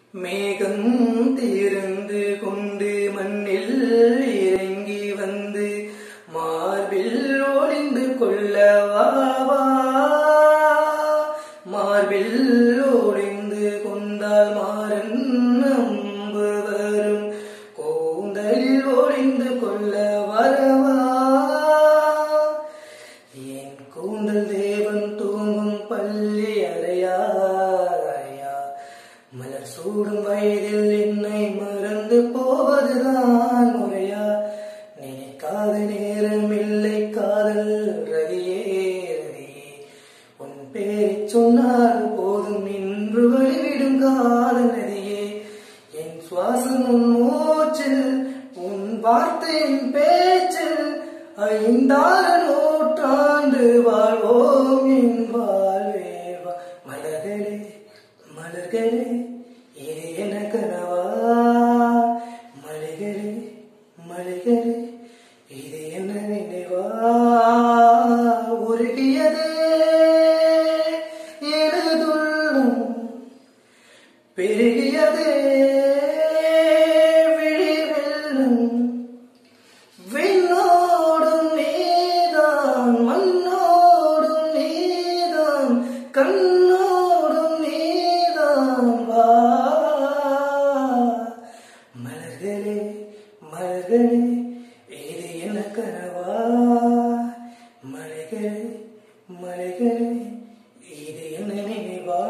மேகம் திறந்து கொண்டு மண்ணில் இறங்கி வந்து மார்பில் ஒளிந்து கொள்ளவாவா மார்பில் ஒளிந்து கொண்டால் மாறன் நம்பு வரும் கூந்தலில் ஒளிந்து கொள்ள வரவா என் கூந்தல் தேவன் தூங்கும் பள்ளி அறையா அறையா மலர் சூடும் வயதில் என்னை மறந்து போவதுதான் முறையா நினைக்காத நேரம் இல்லை காதல் ரதியே ரதியே உன் பேரைச் சொன்னால் போதும் நின்று வழிவிடும் காதல் நதியே என் சுவாசம் உன் மூச்சில் உன் வார்த்தையின் பேச்சில் ஐந்தாறு நூற்றாண்டு வாழ்வோம் என் வாழ்வே வா. மலர்களே மலர்களே இது என கனவா மலைகளே மலைகளே இது என்ன நினைவா உருகியதே எனதுள்ளம் பெருகியதே விழி வெள்ளம் விண்ணோடும் நீதான் மண்ணோடும் நீதான் கண்ணோடும் நீதான் வா மலர்களே மலர்களே இது என்ன கனவா மலைகளே மலைகளே இது என்ன நினைவா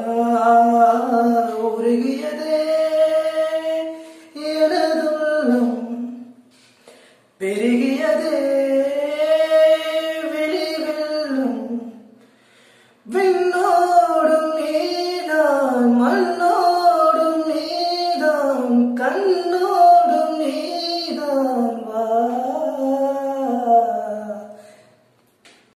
உருகியதே எனதுள்ளம் பெருகியதே விழி வெள்ளம் விண்ணோடும் நீதான் மண்ணோடும் நீதான் கண்